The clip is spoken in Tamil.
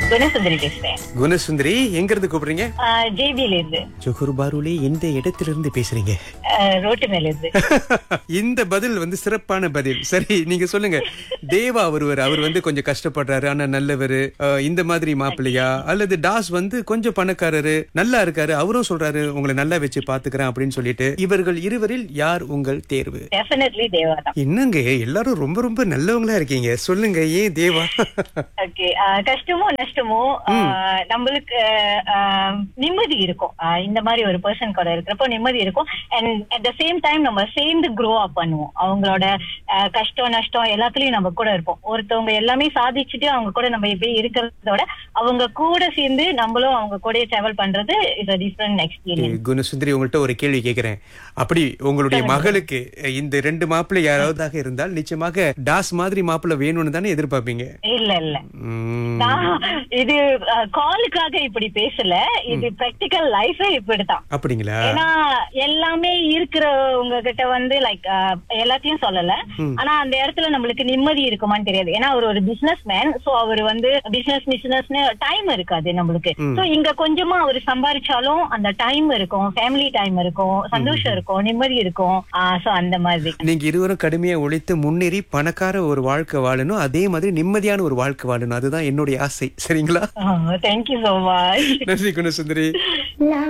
குணசுந்தரி பேசுறேன் குணசுந்தரி எங்க இருந்து கூப்பிடுறீங்க ஜேபியில இருந்து ஜொஹர் பாருலே எந்த இடத்துல இருந்து பேசுறீங்க ஆஹ் ரோட்டு மேல இருந்து இந்த பதில் வந்து சிறப்பான பதில் சரி நீங்க சொல்லுங்க தேவா ஒருவர் அவர் வந்து கொஞ்சம் கஷ்டப்படுறாரு ஆனா நல்லவர் இந்த மாதிரி மாப்பிள்ளையா அல்லது டாஸ் வந்து கொஞ்சம் பணக்காரரு நல்லா இருக்காரு அவரும் சொல்றாரு உங்களை நல்லா வச்சு பாத்துக்கிறேன் அப்படின்னு சொல்லிட்டு இவர்கள் இருவரில் யார் உங்கள் தேர்வு டெஃபினெட்லி தேவா தான் என்னங்க எல்லாரும் ரொம்ப ரொம்ப நல்லவங்களா இருக்கீங்க சொல்லுங்க ஏன் தேவா ஓகே கஷ்டமோ நஷ்டமோ ஆஹ் நம்மளுக்கு ஆஹ் நிம்மதி இருக்கும் ஆஹ் இந்த மாதிரி ஒரு பர்சன் கூட இருக்கிறப்போ நிம்மதி இருக்கும் and at the same time நம்ம சேர்ந்து க்ரோ அப் பண்ணுவோம் அவங்களோட ஆஹ் கஷ்டம் நஷ்டம் எல்லாத்துலயும் நம்ம கூட இருப்போம் ஒருத்தவங்க எல்லாமே சாதிச்சுட்டு அவங்க கூட நம்ம இப்படி இருக்கிறதோட அவங்க கூட சேர்ந்து நம்மளும் அவங்க கூட டிராவல் பண்றது is a different experience Gunasundari உங்கள்ட்ட ஒரு கேள்வி கேக்குறேன் அப்படி உங்களுடைய மகளுக்கு இந்த ரெண்டு மாப்பிள்ளை யாராவதாக இருந்தால் நிச்சயமாக டாஸ் மாதிரி மாப்பிள்ளை வேணும்னு தானே எதிர்பார்ப்பீங்க இல்ல இல்ல உம், நான் இது காலுக்காக இப்படி பேசல இது பிராக்டிக்கல் லைஃபே இப்படித்தான் அப்படிங்களா ஏன்னா எல்லாமே இருக்கிறவங்க கிட்ட வந்து லைக் எல்லாத்தையும் சொல்லல ஆனா அந்த இடத்துல நம்மளுக்கு நிம்மதி இருக்குமான்னு தெரியாது ஏன்னா அவர் ஒரு பிசினஸ் மேன் சோ அவர் வந்து பிசினஸ் பிசினஸ்னு டைம் இருக்காது நம்மளுக்கு சோ இங்க கொஞ்சமா அவர் சம்பாதிச்சாலும் அந்த டைம் இருக்கும் ஃபேமிலி டைம் இருக்கும் சந்தோஷம் இருக்கும் நிம்மதி இருக்கும் சோ அந்த மாதிரி நீங்க இருவரும் கடுமையா உழைத்து முன்னேறி பணக்கார ஒரு வாழ்க்கை வாழணும் அதே மாதிரி நிம்மதியான ஒரு வாழ்க்கை வாழணும் அதுதான் என்னுடைய ஆசை சரிங்களா தேங்க்யூ சோ மச் நன்றி குணசுந்தரி